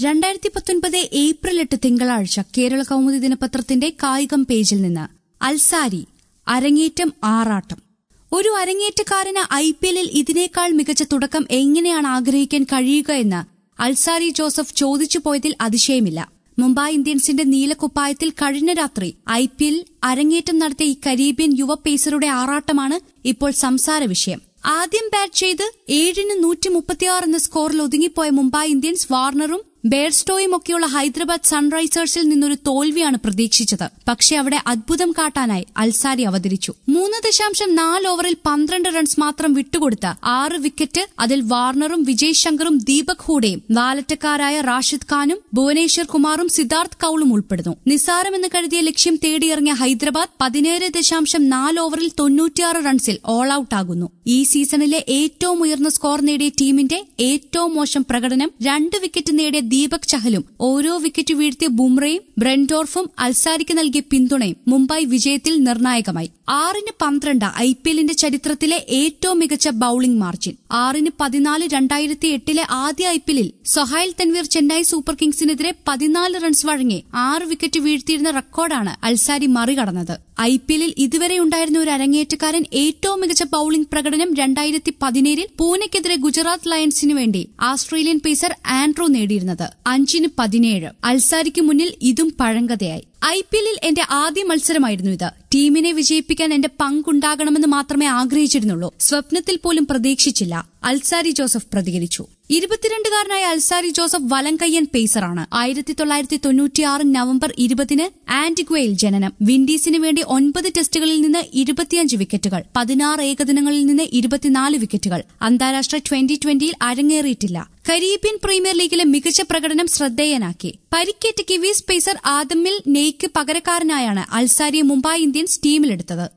രണ്ടായിരത്തി പത്തൊൻപത് ഏപ്രിൽ എട്ട് തിങ്കളാഴ്ച കേരള കൗമുദി ദിനപത്രത്തിന്റെ കായികം പേജിൽ നിന്ന് അൽസാരി അരങ്ങേറ്റം ആറാട്ടം ഒരു അരങ്ങേറ്റക്കാരന് ഐ പി എല്ലിൽ ഇതിനേക്കാൾ മികച്ച തുടക്കം എങ്ങനെയാണ് ആഗ്രഹിക്കാൻ കഴിയുക എന്ന് അൽസാരി ജോസഫ് ചോദിച്ചു പോയതിൽ അതിശയമില്ല മുംബൈ ഇന്ത്യൻസിന്റെ നീലക്കുപ്പായത്തിൽ കഴിഞ്ഞ രാത്രി ഐ പി എൽ അരങ്ങേറ്റം നടത്തിയ ഈ കരീബിയൻ യുവ പേസറുടെ ആറാട്ടമാണ് ഇപ്പോൾ സംസാര വിഷയം ആദ്യം ബാറ്റ് ചെയ്ത് ഏഴിന് നൂറ്റി മുപ്പത്തിയാറ് എന്ന സ്കോറിൽ ഒതുങ്ങിപ്പോയ മുംബൈ ഇന്ത്യൻസ് വാർണറും ബെയർസ്റ്റോയും ഒക്കെയുള്ള ഹൈദരാബാദ് സൺറൈസേഴ്സിൽ നിന്നൊരു തോൽവിയാണ് പ്രതീക്ഷിച്ചത് പക്ഷേ അവിടെ അത്ഭുതം കാട്ടാനായി അൽസാരി അവതരിച്ചു മൂന്ന് ദശാംശം നാല് ഓവറിൽ പന്ത്രണ്ട് റൺസ് മാത്രം വിട്ടുകൊടുത്ത ആറ് വിക്കറ്റ് അതിൽ വാർണറും വിജയ് ശങ്കറും ദീപക് ഹൂഡയും നാലറ്റക്കാരായ റാഷിദ് ഖാനും ഭുവനേശ്വർ കുമാറും സിദ്ധാർത്ഥ് കൌളും ഉൾപ്പെടുന്നു നിസാരമെന്ന് കരുതിയ ലക്ഷ്യം തേടിയിറങ്ങിയ ഹൈദരാബാദ് പതിനേഴ് ദശാംശം നാല് ഓവറിൽ തൊണ്ണൂറ്റിയാറ് റൺസിൽ ഓൾ ഔട്ട് ആകുന്നു ഈ സീസണിലെ ഏറ്റവും ഉയർന്ന സ്കോർ നേടിയ ടീമിന്റെ ഏറ്റവും മോശം പ്രകടനം രണ്ട് വിക്കറ്റ് നേടിയ ദീപക് ചഹലും ഓരോ വിക്കറ്റ് വീഴ്ത്തിയ ബുംറയും ബ്രെൻഡോർഫും അൽസാരിക്ക് നൽകിയ പിന്തുണയും മുംബൈ വിജയത്തിൽ നിർണായകമായി ആറിന് പന്ത്രണ്ട് ഐ പി എല്ലിന്റെ ചരിത്രത്തിലെ ഏറ്റവും മികച്ച ബൌളിംഗ് മാർജിൻ ആറിന് പതിനാല് രണ്ടായിരത്തി എട്ടിലെ ആദ്യ ഐ പി എല്ലിൽ സൊഹൈൽ തൻവീർ ചെന്നൈ സൂപ്പർ കിങ്സിനെതിരെ പതിനാല് റൺസ് വഴങ്ങി ആറ് വിക്കറ്റ് വീഴ്ത്തിയിരുന്ന റെക്കോർഡാണ് അൽസാരി മറികടന്നത് ഐ പി എല്ലിൽ ഇതുവരെ ഉണ്ടായിരുന്ന ഒരു അരങ്ങേറ്റക്കാരൻ ഏറ്റവും മികച്ച ബൌളിംഗ് പ്രകടനം രണ്ടായിരത്തി പതിനേഴിൽ പൂനെക്കെതിരെ ഗുജറാത്ത് ലയൺസിനു വേണ്ടി ആസ്ട്രേലിയൻ പേസർ ആൻഡ്രോ നേടിയിരുന്നത് അഞ്ചിന് പതിനേഴ് അൽസാരിക്ക് മുന്നിൽ ഇതും പഴങ്കഥയായി ഐ പി എല്ലിൽ എന്റെ ആദ്യ മത്സരമായിരുന്നു ഇത് ടീമിനെ വിജയിപ്പിക്കാൻ എന്റെ പങ്കുണ്ടാകണമെന്ന് മാത്രമേ ആഗ്രഹിച്ചിരുന്നുള്ളൂ സ്വപ്നത്തിൽ പോലും പ്രതീക്ഷിച്ചില്ല അൽസാരി ജോസഫ് പ്രതികരിച്ചു ഇരുപത്തിരണ്ടുകാരനായ അൽസാരി ജോസഫ് വലംകയ്യൻ പേസറാണ് ആയിരത്തി തൊള്ളായിരത്തി തൊണ്ണൂറ്റിയാറ് നവംബർ ഇരുപതിന് ആന്റിഗ്വയിൽ ജനനം വിൻഡീസിന് വേണ്ടി ഒൻപത് ടെസ്റ്റുകളിൽ നിന്ന് ഇരുപത്തിയഞ്ച് വിക്കറ്റുകൾ പതിനാറ് ഏകദിനങ്ങളിൽ നിന്ന് ഇരുപത്തിനാല് വിക്കറ്റുകൾ അന്താരാഷ്ട്ര ട്വന്റി ട്വന്റിയിൽ അരങ്ങേറിയിട്ടില്ല കരീബിയൻ പ്രീമിയർ ലീഗിലെ മികച്ച പ്രകടനം ശ്രദ്ധേയനാക്കി പരിക്കേറ്റ കിവീസ് പേസർ ആദമിൽ നെയ്ക്ക് പകരക്കാരനായാണ് അൽസാരിയെ മുംബൈ ഇന്ത്യൻസ് ടീമിലെടുത്തത്